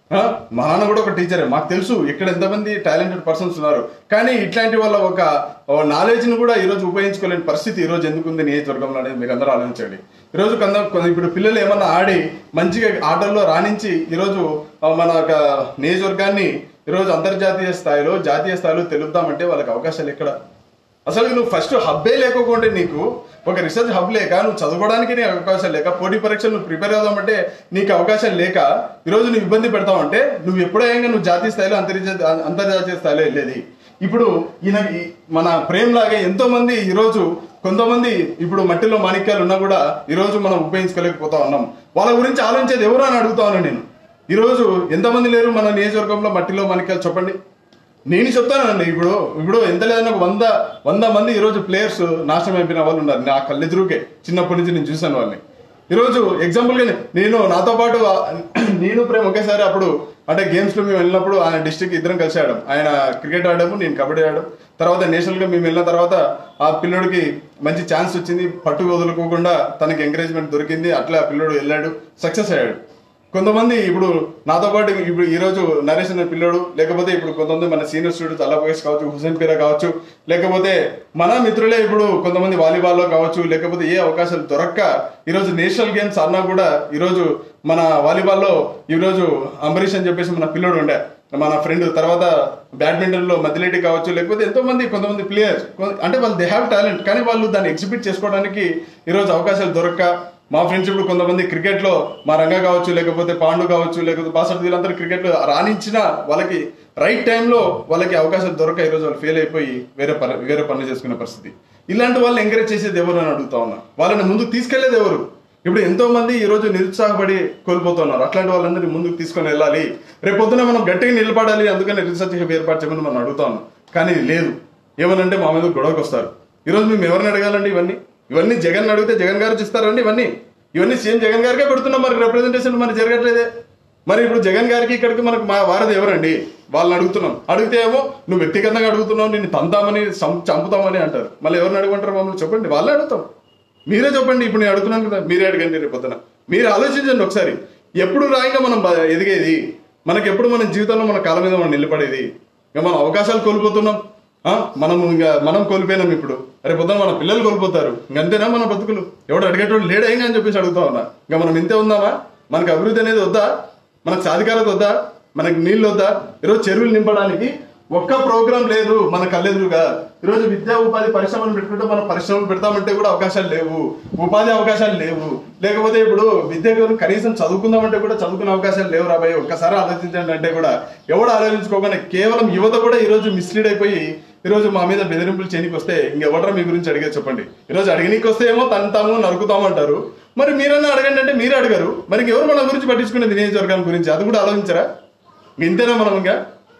ఆ, మా నాన్న కూడా ఒక టీచరే మాకు తెలుసు ఇక్కడ ఎంతమంది టాలెంటెడ్ పర్సన్స్ ఉన్నారు కానీ ఇట్లాంటి వాళ్ళ ఒక నాలెడ్జ్ ని కూడా ఈ రోజు ఉపయోగించుకోలేని పరిస్థితి ఈ రోజు ఎందుకు ఉంది నియోజకవర్గంలో అనేది మీరు అందరూ ఆలోచించండి ఈ రోజు కొంత కొంత- ఇప్పుడు పిల్లలు ఏమన్నా ఆడి మంచిగా ఆటల్లో రాణించి ఈ రోజు ఆ, మన ఒక నియోజకవర్గాన్ని ఈ రోజు అంతర్జాతీయ స్థాయిలో జాతీయ స్థాయిలో తెలుపుదామంటే వాళ్ళకి అవకాశాలు ఎక్కడ అసలు నువ్వు ఫస్ట్ హబ్బే లేకపోతే నీకు ఒక రీసెర్చ్ హబ్ లేక నువ్వు చదువుకోవడానికి నీకు అవకాశం లేక పోటీ పరీక్షలు నువ్వు ప్రిపేర్ అవుదామంటే నీకు అవకాశం లేక ఈరోజు నువ్వు ఇబ్బంది పెడతావంటే నువ్వు ఎప్పుడైనా నువ్వు జాతీయ స్థాయిలో అంతర్జాతీయ అంతర్జాతీయ స్థాయిలో వెళ్ళేది ఇప్పుడు ఈయన ఈ- మన ప్రేమ్ లాగే ఎంతో మంది ఈరోజు కొంతమంది ఇప్పుడు మట్టిలో మాణిక్యాలు ఉన్నా కూడా ఈరోజు మనం ఉపయోగించుకోలేకపోతా ఉన్నాం వాళ్ళ గురించి ఆలోచించేది ఎవరు అని అడుగుతా ఉన్నాను నేను ఈరోజు ఎంతమంది లేరు మన నియోజకవర్గంలో మట్టిలో మాణిక్యాలు చెప్పండి నేను చెప్తానండి ఇప్పుడు ఇప్పుడు ఎంత లేదన్నా ఒక వంద వంద మంది ఈరోజు ప్లేయర్స్ నాశనం అయిపోయిన వాళ్ళు ఉన్నారు నా కళ్ళెదురుకే చిన్నప్పటి నుంచి నేను చూశాను వాళ్ళని ఈరోజు ఎగ్జాంపుల్ గా నేను నాతో పాటు ఆ- నేను ప్రేమ్ ఒకేసారి అప్పుడు అంటే గేమ్స్ లో మేము వెళ్ళినప్పుడు ఆయన డిస్ట్రిక్ట్ ఇద్దరం కలిసి ఆడాం ఆయన క్రికెట్ ఆడాము నేను కబడ్డీ ఆడాం తర్వాత నేషనల్ గా మేము వెళ్ళిన తర్వాత ఆ పిల్లోడికి మంచి ఛాన్స్ వచ్చింది పట్టు వదులుకోకుండా తనకి ఎంకరేజ్మెంట్ దొరికింది అట్లా ఆ పిల్లోడు వెళ్ళాడు సక్సెస్ అయ్యాడు కొంతమంది ఇప్పుడు నాతో పాటు ఇప్పుడు ఈ రోజు నరేష్ అనే పిల్లోడు లేకపోతే ఇప్పుడు కొంతమంది మన సీనియర్ స్టూడెంట్స్ అల్లా బోయస్ కావచ్చు హుసేన్ పీరా కావచ్చు లేకపోతే మన మిత్రులే ఇప్పుడు కొంతమంది వాలీబాల్లో కావచ్చు లేకపోతే ఏ అవకాశాలు దొరక్క ఈరోజు నేషనల్ గేమ్స్ అన్నా కూడా ఈరోజు మన వాలీబాల్లో ఈరోజు అంబరీష్ అని చెప్పేసి మన పిల్లోడు ఉండే మన ఫ్రెండ్ తర్వాత బ్యాడ్మింటన్ లో మధ్యలేటి కావచ్చు లేకపోతే ఎంతో మంది కొంతమంది ప్లేయర్స్ అంటే వాళ్ళు దే హ్యావ్ టాలెంట్ కానీ వాళ్ళు దాన్ని ఎగ్జిబిట్ చేసుకోవడానికి ఈరోజు అవకాశాలు దొరక్క మా ఫ్రెండ్స్ ఇప్పుడు కొంతమంది క్రికెట్ లో మా రంగా కావచ్చు లేకపోతే పాండు కావచ్చు లేకపోతే బాసర్ వీళ్ళందరూ క్రికెట్ లో రాణించిన వాళ్ళకి రైట్ టైంలో వాళ్ళకి అవకాశాలు దొరక ఈరోజు వాళ్ళు ఫెయిల్ అయిపోయి వేరే పని వేరే పనులు చేసుకునే పరిస్థితి ఇలాంటి వాళ్ళని ఎంకరేజ్ చేసేది ఎవరు అని అడుగుతా ఉన్నా వాళ్ళని ముందుకు తీసుకెళ్లేది ఎవరు ఇప్పుడు ఎంతో మంది ఈ రోజు నిరుత్సాహపడి కోల్పోతున్నారు అట్లాంటి వాళ్ళందరినీ ముందుకు తీసుకొని వెళ్ళాలి రేపు పొద్దున మనం గట్టిగా నిలబడాలి అందుకని రీసెర్చ్ హబ్ ఏర్పాటు చేయమని మనం అడుగుతా ఉన్నాం కానీ ఇది లేదు ఏమనంటే మా మీద గొడవకు వస్తారు ఈరోజు మేము ఎవరిని అడగాలండి ఇవన్నీ ఇవన్నీ జగన్ అడిగితే జగన్ గారు ఇస్తారండి ఇవన్నీ ఇవన్నీ సీఎం జగన్ గారికే పెడుతున్నాం మరి రిప్రజెంటేషన్ మరి జరగట్లేదే మరి ఇప్పుడు జగన్ గారికి ఇక్కడికి మనకు మా వారధి ఎవరండి వాళ్ళని అడుగుతున్నాం అడిగితే ఏమో నువ్వు వ్యక్తిగతంగా అడుగుతున్నావు నిన్ను తంతామని సం- చంపుతామని అంటారు మళ్ళీ ఎవరిని అడుగుంటారు మమ్మల్ని చెప్పండి వాళ్ళే అడుగుతాం మీరే చెప్పండి ఇప్పుడు నేను అడుగుతున్నాను కదా మీరే అడగండి రేపు పొద్దున మీరు ఆలోచించండి ఒకసారి ఎప్పుడు రాయిగా మనం బ- ఎదిగేది మనకి ఎప్పుడు మన జీవితంలో మన కాళ్ళ మీద మనం నిలబడేది ఇక మనం అవకాశాలు కోల్పోతున్నాం ఆ, మనం ఇంకా మనం కోల్పోయినాం ఇప్పుడు రేపు పొద్దున మన పిల్లలు కోల్పోతారు ఇంక అంతేనా మన బతుకులు ఎవడు అడిగేటోడు లేడా ఇంకా అని చెప్పేసి అడుగుతా ఉన్నా ఇంకా మనం ఇంతే ఉందామా మనకు అభివృద్ధి అనేది వద్దా మనకు సాధికారత వద్దా మనకి నీళ్ళు వద్దా ఈరోజు చెరువులు నింపడానికి ఒక్క ప్రోగ్రాం లేదు మన కళ్ళెదురుగా ఈరోజు విద్యా ఉపాధి పరిశ్రమలు పెట్టుకుంటే మనం పరిశ్రమలు పెడతామంటే కూడా అవకాశాలు లేవు ఉపాధి అవకాశాలు లేవు లేకపోతే ఇప్పుడు విద్య గురించి కనీసం చదువుకుందామంటే కూడా చదువుకునే అవకాశాలు లేవు రాబోయే ఒక్కసారి ఆలోచించండి అంటే కూడా ఎవడు ఆలోచించుకోకుండా కేవలం యువత కూడా ఈ రోజు మిస్లీడ్ అయిపోయి ఈ రోజు మా మీద బెదిరింపులు చేయనికి వస్తే ఇంకెవడరా మీ గురించి అడిగే చెప్పండి ఈ రోజు అడిగనీకి వస్తే ఏమో తంతాము నరుకుతాము అంటారు మరి మీరన్నా అడగండి అంటే మీరే అడగరు మరి ఎవరు మన గురించి పట్టించుకునేది నియోజకవర్గం గురించి అది కూడా ఆలోచించరా ఇంతేనా మనం ఇంకా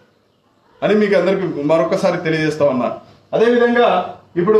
అని మీకు అందరికి మరొకసారి తెలియజేస్తా ఉన్నా అదేవిధంగా ఇప్పుడు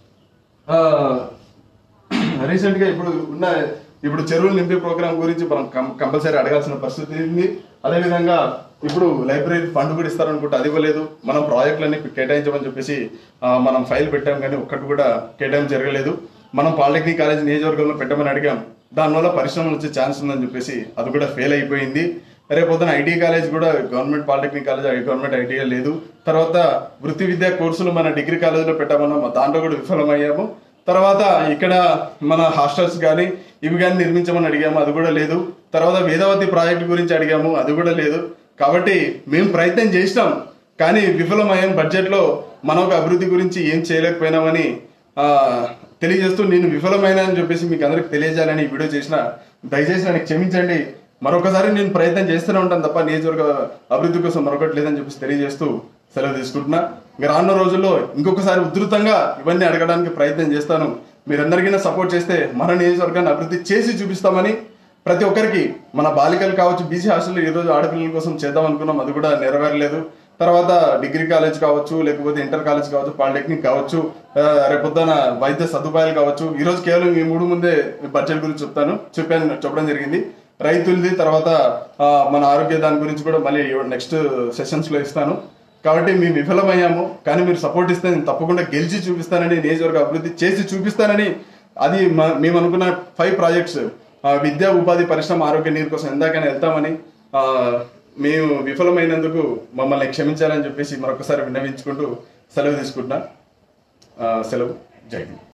రీసెంట్ గా ఇప్పుడు ఉన్న ఇప్పుడు చెరువులు నింపే ప్రోగ్రామ్ గురించి మనం కంపల్సరీ అడగాల్సిన పరిస్థితి ఉంది అదేవిధంగా ఇప్పుడు లైబ్రరీ ఫండ్ కూడా ఇస్తారనుకుంటే అది ఇవ్వలేదు మనం ప్రాజెక్టులన్నీ కేటాయించమని చెప్పేసి ఆ, మనం ఫైల్ పెట్టాం కానీ ఒక్కటి కూడా కేటాయింపు జరగలేదు మనం పాలిటెక్నిక్ కాలేజ్ నియోజకవర్గంలో పెట్టమని అడిగాం దానివల్ల పరిశ్రమలు వచ్చే ఛాన్స్ ఉందని చెప్పేసి అది కూడా ఫెయిల్ అయిపోయింది రేపు పొద్దున ఐటీ కాలేజ్ కూడా గవర్నమెంట్ పాలిటెక్నిక్ కాలేజ్ గవర్నమెంట్ ఐటీగా లేదు తర్వాత వృత్తి విద్యా కోర్సులు మన డిగ్రీ కాలేజీలో పెట్టామన్నాం దాంట్లో కూడా విఫలమయ్యాము తర్వాత ఇక్కడ మన హాస్టల్స్ కానీ ఇవి కానీ నిర్మించమని అడిగాము అది కూడా లేదు తర్వాత వేదవతి ప్రాజెక్ట్ గురించి అడిగాము అది కూడా లేదు కాబట్టి మేము ప్రయత్నం చేసినాం కానీ విఫలమయ్యాం బడ్జెట్లో మన ఒక అభివృద్ధి గురించి ఏం చేయలేకపోయినామని ఆ, తెలియజేస్తూ నేను విఫలమైన అని చెప్పేసి మీకు అందరికి తెలియజేయాలని ఈ వీడియో చేసిన దయచేసి నన్ను క్షమించండి మరొకసారి నేను ప్రయత్నం చేస్తూనే ఉంటాను తప్ప నియోజకవర్గ అభివృద్ధి కోసం మరొకటి లేదని చెప్పేసి తెలియజేస్తూ సెలవు తీసుకుంటున్నా ఇంకా రానున్న రోజుల్లో ఇంకొకసారి ఉధృతంగా ఇవన్నీ అడగడానికి ప్రయత్నం చేస్తాను మీరందరికీ సపోర్ట్ చేస్తే మన నియోజకవర్గాన్ని అభివృద్ధి చేసి చూపిస్తామని ప్రతి ఒక్కరికి మన బాలికలు కావచ్చు బీసీ హాస్టల్ ఈ రోజు ఆడపిల్లల కోసం చేద్దాం అనుకున్నాం అది కూడా నెరవేరలేదు తర్వాత డిగ్రీ కాలేజ్ కావచ్చు లేకపోతే ఇంటర్ కాలేజ్ కావచ్చు పాలిటెక్నిక్ కావచ్చు ఆ, రేపొద్దున వైద్య సదుపాయాలు కావచ్చు ఈ రోజు కేవలం ఈ మూడు ముందే బడ్జెట్ గురించి చెప్తాను చెప్పాను చెప్పడం జరిగింది రైతులది తర్వాత ఆ, మన ఆరోగ్య దాని గురించి కూడా మళ్ళీ నెక్స్ట్ సెషన్స్ లో ఇస్తాను కాబట్టి మేము విఫలమయ్యాము కానీ మీరు సపోర్ట్ ఇస్తే నేను తప్పకుండా గెలిచి చూపిస్తానని నియోజకవర్గ అభివృద్ధి చేసి చూపిస్తానని అది మ- మేము అనుకున్న ఫైవ్ ప్రాజెక్ట్స్ విద్యా ఉపాధి పరిశ్రమ ఆరోగ్య నీరు కోసం ఎందాకైనా వెళ్తామని ఆ, మేము విఫలమైనందుకు మమ్మల్ని క్షమించాలని చెప్పేసి మరొకసారి విన్నవించుకుంటూ సెలవు తీసుకుంటున్నా ఆ, సెలవు జై హింద్